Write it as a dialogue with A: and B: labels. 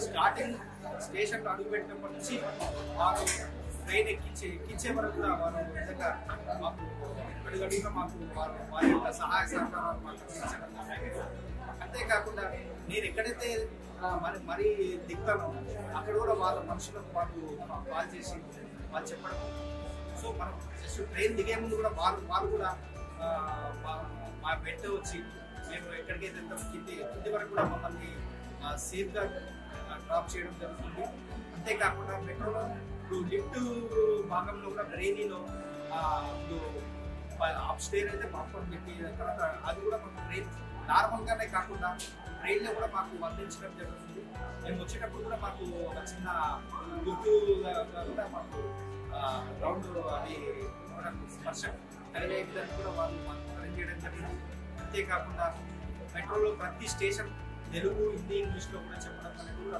A: Starting స్టేషన్లో అడుగు పెట్టినప్పటి నుంచి వారు ట్రైన్ ఎక్కించే ఎక్కించే వరకు కూడా వారు నిజంగా మాకు అడుగడుగునా మాకు వారు వారి యొక్క సహాయ సహకారాలు మాకు అందించడం జరిగింది. అంతేకాకుండా నేను ఎక్కడైతే ఆ, మరి మరీ దిగుతానో అక్కడ కూడా వాళ్ళ మనుషులకు వాళ్ళు కాల్ చేసి వాళ్ళు చెప్పడం సో మనం జస్ట్ ట్రైన్ దిగే ముందు కూడా వాళ్ళు వాళ్ళు కూడా ఆ, మా- మా వెంట వచ్చి మేము ఎక్కడికైతే వెళ్తాం కింది కింది వరకు కూడా మమ్మల్ని సేఫ్గా డ్రాప్ చేయడం జరుగుతుంది అంతేకాకుండా మెట్రోలో ఇప్పుడు లిఫ్ట్ భాగంలో కూడా ట్రైనీలో ఇప్పుడు అప్ స్టేర్ అయితే పాప్కార్న్ పెట్టి తర్వాత అది కూడా మాకు ట్రైన్ నార్మల్గానే కాకుండా ట్రైన్లో కూడా మాకు అందించడం జరుగుతుంది మేము వచ్చేటప్పుడు కూడా మాకు ఒక చిన్న గుర్తు కూడా మాకు రౌండ్ అది మనకు స్పర్శ కలిగే విధంగా కూడా వాళ్ళు మాకు అరేంజ్ చేయడం జరిగింది అంతేకాకుండా మెట్రోలో ప్రతి స్టేషన్ తెలుగు హిందీ ఇంగ్లీష్లో కూడా చెప్పడం అనేది కూడా